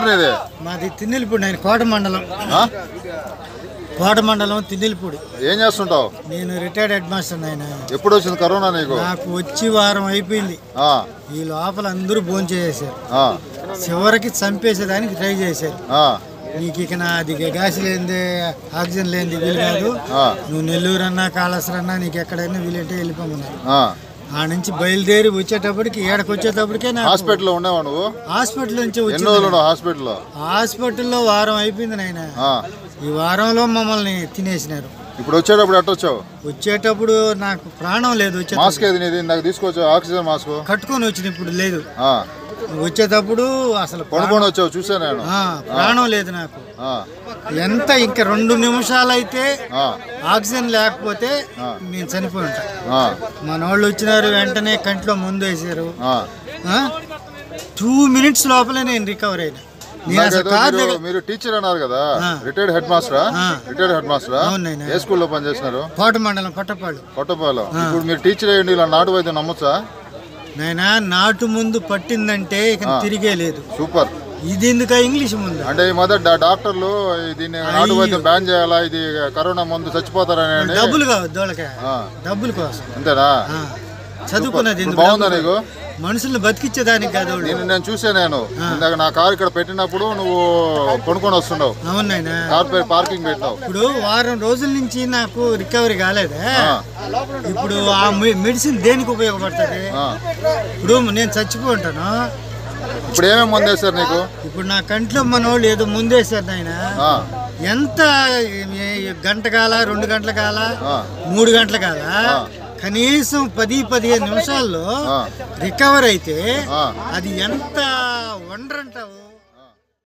నీది మాది తిన్నెలపూడి ఆయన కోట మండలం ఆ? కోట మండలం తిన్నెలపూడి ఏం చేస్తుంటావు నేను రిటైర్డ్ హెడ్ మాస్టర్ ఆయన ఎప్పుడు వచ్చింది కరోనా నీకు నాకు వచ్చి వారం అయిపోయింది ఆ, ఈ లోపల అందరూ భోజనం చేసేసారు ఆ, చివరికి చంపేసేదానికి ట్రై చేశారు ఆ, నీకు ఇక నాది గ్యాస్ లేనిదే ఆక్సిజన్ లేనిది వీలు కాదు ఆ, నువ్వు నెల్లూరు అన్నా కాళేశ్వరం అన్నా నీకు ఎక్కడైనా వీలంటే వెళ్ళిపోమన్నారు ఆ. ఆ నుంచి బయలుదేరి వచ్చేటప్పటికి ఏడకి వచ్చేటప్పటికే నాకు హాస్పిటల్లో ఉన్నావా నువ్వు హాస్పిటల్ నుంచి ఎన్ని వచ్చి రోజులు ఉన్నావు హాస్పిటల్లో హాస్పిటల్లో వారం అయిపోయింది నాయన ఆ, ఈ వారంలో మమ్మల్ని తినేసినారు ఇప్పుడు వచ్చేటప్పుడు ఎట్ట వచ్చావు వచ్చేటప్పుడు నాకు ప్రాణం లేదు వచ్చే మాస్క్ ఏది నీది నాకు తీసుకొచ్చావు ఆక్సిజన్ మాస్క్ కట్టుకొని వచ్చిన ఇప్పుడు లేదు ఆ, వచ్చేటప్పుడు అసలు ప్రాణం- పడుకొని వచ్చావు చూసా నేను ఆ, ప్రాణం లేదు నాకు ఆ, ఎంత ఇంకా రెండు నిమిషాలు అయితే ఆ, ఆక్సిజన్ లేకపోతే నేను చనిపోయి ఉంటా ఆ, మన వాళ్ళు వచ్చినారు వెంటనే కంట్లో ముందు వేసారు ఆ. టూ మినిట్స్ లోపలే నేను రికవర్ అయినా నేను అసలు నాకేదో కార్ మీరు- దగ్గర మీరు టీచర్ అన్నారు కదా ఆ. రిటైర్డ్ హెడ్ మాస్టరా ఆ. రిటైర్డ్ హెడ్ మాస్టరా అవును నాయనా. ఏ స్కూల్లో పనిచేస్తున్నారు కోట మండలం పట్టపాడు కొట్టపాలెం ఇప్పుడు మీరు టీచర్ అయ్యండి ఇలా నాటు వైద్యం నమ్మొచ్చా నాయనా నాటు ముందు పట్టిందంటే ఇక తిరిగే లేదు సూపర్ ఇది ఎందుక ఇంగ్లీష్ ముందు అంటే ఈ మధ్య డా- డాక్టర్లు దీన్ని నాటు వైద్యం బ్యాన్ చేయాలా ఇది కరోనా ముందు చచ్చిపోతారని అని- డబ్బులు కావద్దు దోళకే ఆ, డబ్బుల కోసం అంతేనా ఆ, చదువుకున్నది ఇప్పుడు ఎందుకు? బాగుందా నీకు మనుషుల్ని బతికించేదానికి కాదు వాళ్ళు. నేను నేను చూసా నేను ఇందాక నా కారు ఇక్కడ పెట్టినప్పుడు నువ్వు కొనుక్కొని వస్తున్నావు అవును నాయనా కార్ పై పార్కింగ్ పెట్టినావు ఇప్పుడు వారం రోజుల నుంచి నాకు రికవరీ కాలేదే ఆ, ఇప్పుడు ఆ మె- మెడిసిన్ దేనికి ఉపయోగపడుతుంది ఆ. ఇప్పుడు నేను చచ్చిపోంటాను ఇప్పుడు ఏమేమి మందు వేశారు నీకు ఇప్పుడు నా కంట్లో మన వాళ్ళు ఏదో ముందేశారు నాయన ఆ, ఎంత ఏ- గంట కాల రెండు గంటల కాల ఆ. మూడు గంటల కాల కనీసం పది పదిహేను నిమిషాల్లో ఆ. రికవర్ అయితే ఆ. అది ఎంత వండర్ అంటావు